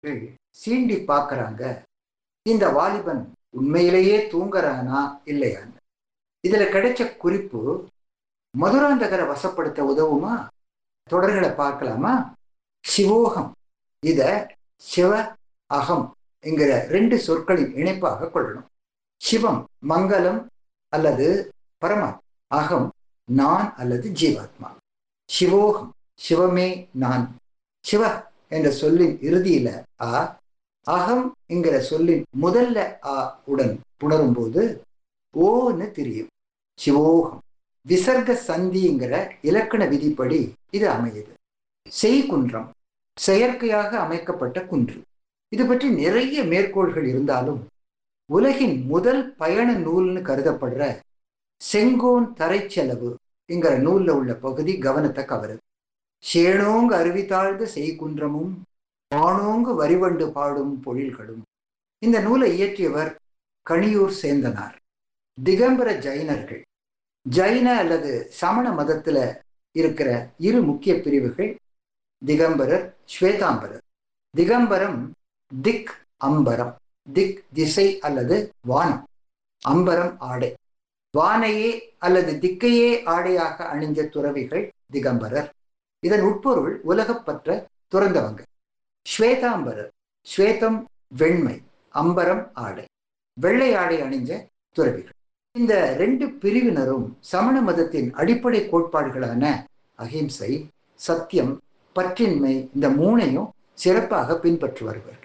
சீண்டி பார்க்கறாங்க இந்த வாலிபன் உண்மையிலேயே தூங்குறானா இல்லையான்னு இதுல கிடைச்ச குறிப்பு மதுராந்தகரை வசப்படுத்த உதவுமா தொடர்களை பார்க்கலாமா சிவோகம் இத சிவ அகம் என்கிற ரெண்டு சொற்களின் இணைப்பாக கொள்ளணும் சிவம் மங்களம் அல்லது பரமாத்மா அகம் நான் அல்லது ஜீவாத்மா சிவோகம் சிவமே நான் சிவ என்ற சொல்லின் இறுதியில ஆ அகம் என்கிற சொல்லின் முதல்ல ஆ உடன் புணரும் போது ஓன்னு தெரியும் சிவோகம் விசர்க சந்திங்கிற இலக்கண விதிப்படி இது அமையுது செய்குன்றம் செயற்கையாக அமைக்கப்பட்ட குன்று இது பற்றி நிறைய மேற்கோள்கள் இருந்தாலும் உலகின் முதல் பயண நூல்னு கருதப்படுற செங்கோன் தரைச்செலவு என்கிற நூல்ல உள்ள பகுதி கவனத்தை கவருது சேனோங்க அருவித்தாழ்ந்த செய்குன்றமும் வானோங்கு வரிவண்டு பாடும் பொழில்களும் இந்த நூலை இயற்றியவர் கணியூர் சேந்தனார் திகம்பர ஜைனர்கள் ஜைன அல்லது சமண மதத்துல இருக்கிற இரு முக்கிய பிரிவுகள் திகம்பரர் ஸ்வேதாம்பரர் திகம்பரம் திக் அம்பரம் திக் திசை அல்லது வானம் அம்பரம் ஆடை வானையே அல்லது திக்கையே ஆடையாக அணிஞ்ச துறவிகள் திகம்பரர் இதன் உட்பொருள் உலகப்பற்ற துறந்தவங்க ஸ்வேதாம்பரர் ஸ்வேதம் வெண்மை அம்பரம் ஆடை வெள்ளை ஆடை அணிஞ்ச துறவிகள் இந்த ரெண்டு பிரிவினரும் சமண மதத்தின் அடிப்படை கோட்பாடுகளான அகிம்சை சத்தியம் பற்றின்மை இந்த மூணையும் சிறப்பாக பின்பற்றி வருவார்கள்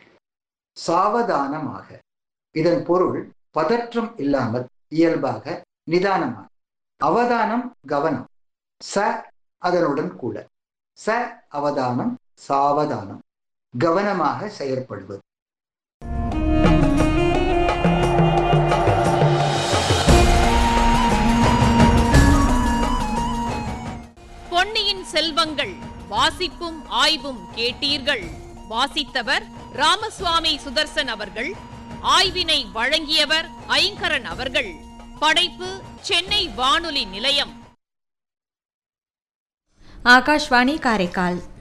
சாவதானமாக இதன் பொருள் பதற்றம் இல்லாமல் இயல்பாக நிதானமாக அவதானம் கவனம் ச அதனுடன் கூட ச அவதானம் சாவதானம் கவனமாக செயற்படுவது பொன்னியின் செல்வங்கள் வாசிப்பும் ஆய்வும் கேட்டீர்கள் வாசித்தவர் ராமசுவாமி சுதர்சன் அவர்கள் ஆய்வினை வழங்கியவர் ஐங்கரன் அவர்கள் படைப்பு சென்னை வானொலி நிலையம் ஆகாஷ்வாணி காரைக்கால்